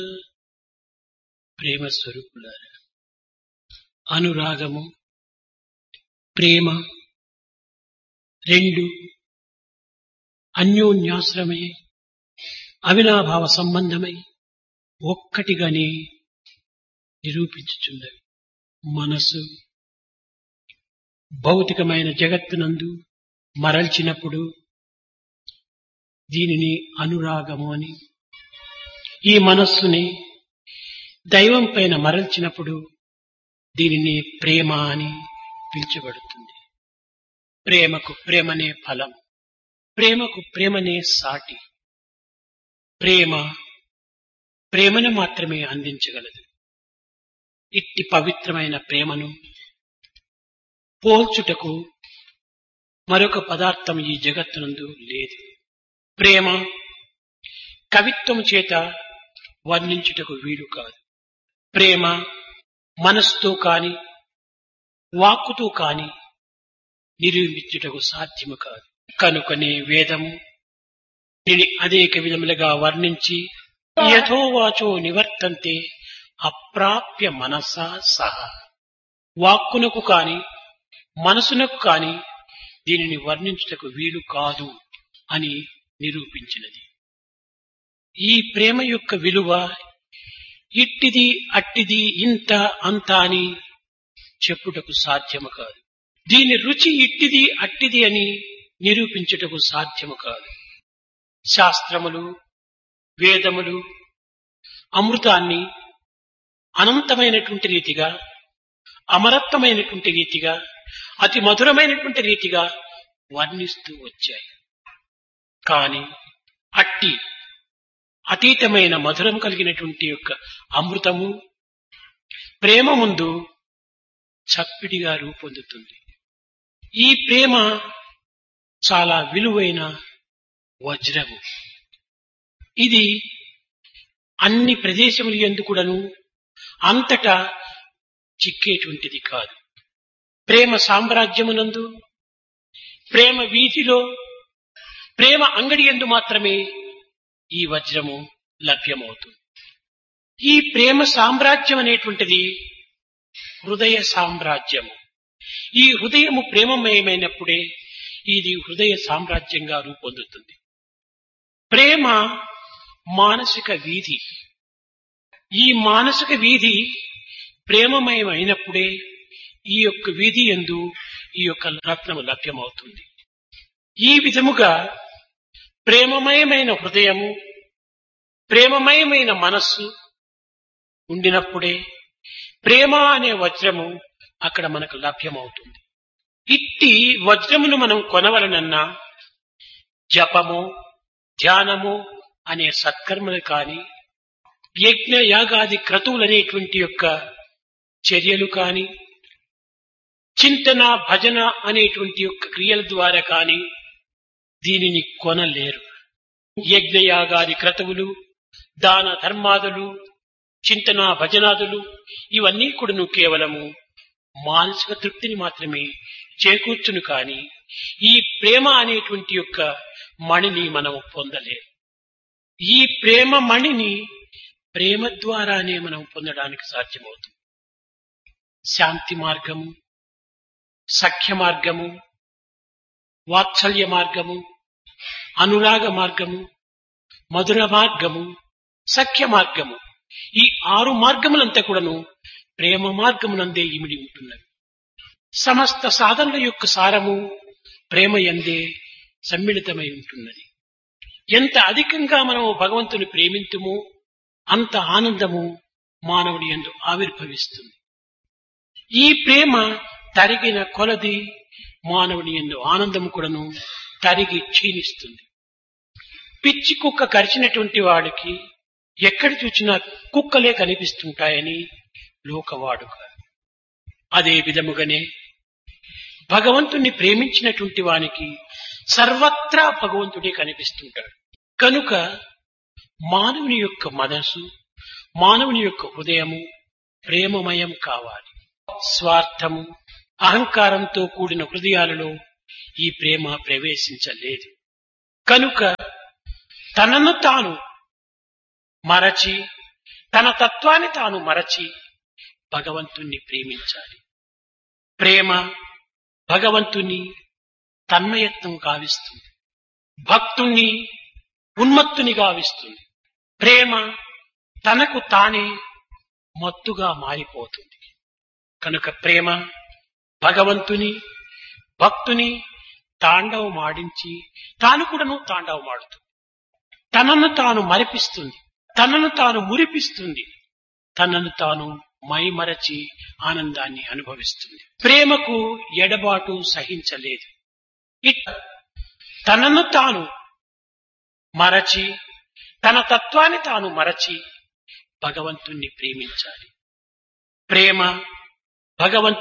ప్రేమ స్వరూపులారా అనురాగము ప్రేమ రెండు అన్యోన్యాశ్రమై అవినాభావ సంబంధమై ఒక్కటిగానే నిరూపించుచున్నవి మనసు భౌతికమైన జగత్తునందు మరల్చినప్పుడు దీనిని అనురాగము అని ఈ మనస్సుని దైవం పైన మరల్చినప్పుడు దీనిని ప్రేమ అని పిలిచబడుతుంది ప్రేమకు ప్రేమనే ఫలం ప్రేమకు ప్రేమనే సాటి ప్రేమ ప్రేమను మాత్రమే అందించగలదు ఇట్టి పవిత్రమైన ప్రేమను పోల్చుటకు మరొక పదార్థం ఈ జగత్తునందు లేదు ప్రేమ కవిత్వం చేత వర్ణించుటకు వీలు కాదు ప్రేమ మనస్సుతో కాని వాక్కుతో కాని నిరూపించుటకు సాధ్యము కాదు కనుకనే వేదము దీని అనేక విధములుగా వర్ణించి యథోవాచో నివర్తంతే అప్రాప్య మనసా సహా వాక్కునకు కాని మనసునకు కాని దీనిని వర్ణించుటకు వీలు కాదు అని నిరూపించినది ఈ ప్రేమ యొక్క విలువ ఇట్టిది అట్టిది ఇంత అంత అని చెప్పుటకు సాధ్యము కాదు దీని రుచి ఇట్టిది అట్టిది అని నిరూపించుటకు సాధ్యము కాదు శాస్త్రములు వేదములు అమృతాన్ని అనంతమైనటువంటి రీతిగా అమరత్వమైనటువంటి రీతిగా అతి మధురమైనటువంటి రీతిగా వర్ణిస్తూ వచ్చాయి కాని అట్టి అతీతమైన మధురం కలిగినటువంటి యొక్క అమృతము ప్రేమ ముందు చప్పిడిగా రూపొందుతుంది ఈ ప్రేమ చాలా విలువైన వజ్రము ఇది అన్ని ప్రదేశములు ఎందుకుడను అంతటా చిక్కేటువంటిది కాదు ప్రేమ సామ్రాజ్యమునందు ప్రేమ వీధిలో ప్రేమ అంగడి ఎందు మాత్రమే ఈ వజ్రము లభ్యమవుతుంది ఈ ప్రేమ సామ్రాజ్యం అనేటువంటిది హృదయ సామ్రాజ్యము ఈ హృదయము ప్రేమమయమైనప్పుడే ఇది హృదయ సామ్రాజ్యంగా రూపొందుతుంది ప్రేమ మానసిక వీధి ఈ మానసిక వీధి ప్రేమమయమైనప్పుడే ఈ యొక్క వీధి ఎందు ఈ యొక్క రత్నము లభ్యమవుతుంది ఈ విధముగా ప్రేమమయమైన హృదయము ప్రేమమయమైన మనస్సు ఉండినప్పుడే ప్రేమ అనే వజ్రము అక్కడ మనకు లభ్యమవుతుంది ఇట్టి వజ్రమును మనం కొనవలనన్నా జపము ధ్యానము అనే సత్కర్మలు కాని యజ్ఞ యాగాది క్రతువులనేటువంటి యొక్క చర్యలు కాని చింతన భజన అనేటువంటి యొక్క క్రియల ద్వారా కాని దీనిని కొనలేరు యజ్ఞయాగాది క్రతువులు దాన ధర్మాదులు చింతన భజనాదులు ఇవన్నీ కూడాను కేవలము మానసిక తృప్తిని మాత్రమే చేకూర్చును కాని ఈ ప్రేమ అనేటువంటి యొక్క మణిని మనం పొందలేము ఈ ప్రేమ మణిని ప్రేమ ద్వారానే మనం పొందడానికి సాధ్యమవుతుంది శాంతి మార్గము సఖ్య మార్గము వాత్సల్య మార్గము అనురాగ మార్గము మధుర మార్గము సఖ్య మార్గము ఈ ఆరు మార్గములంతా కూడాను ప్రేమ మార్గమునందే ఇమిడి ఉంటున్నవి సమస్త సాధనల యొక్క సారము ప్రేమ ఎందే సమ్మిళితమై ఉంటున్నది ఎంత అధికంగా మనము భగవంతుని ప్రేమింతుమో అంత ఆనందము మానవుడి ఎందు ఆవిర్భవిస్తుంది ఈ ప్రేమ తరిగిన కొలది మానవుని ఎందు ఆనందము కూడాను తరిగి క్షీణిస్తుంది పిచ్చి కుక్క కరిచినటువంటి వాడికి ఎక్కడ చూసినా కుక్కలే కనిపిస్తుంటాయని లోకవాడుక అదే విధముగానే భగవంతుణ్ణి ప్రేమించినటువంటి వానికి సర్వత్రా భగవంతుడే కనిపిస్తుంటాడు కనుక మానవుని యొక్క మనసు మానవుని యొక్క హృదయము ప్రేమమయం కావాలి స్వార్థము అహంకారంతో కూడిన హృదయాలలో ఈ ప్రేమ ప్రవేశించలేదు కనుక తనను తాను మరచి తన తత్వాన్ని తాను మరచి భగవంతుణ్ణి ప్రేమించాలి ప్రేమ భగవంతుని తన్మయత్నం గావిస్తుంది భక్తుణ్ణి ఉన్మత్తుని గావిస్తుంది ప్రేమ తనకు తానే మత్తుగా మారిపోతుంది కనుక ప్రేమ భగవంతుని భక్తుని తాండవమాడించి తాను కూడాను తాండవమాడుతుంది తనను తాను మరిపిస్తుంది తనను తాను మురిపిస్తుంది తనను తాను మైమరచి ఆనందాన్ని అనుభవిస్తుంది ప్రేమకు ఎడబాటు సహించలేదు ఇట్ తనను తాను మరచి తన తత్వాన్ని తాను మరచి భగవంతుణ్ణి ప్రేమించాలి ప్రేమ భగవంతు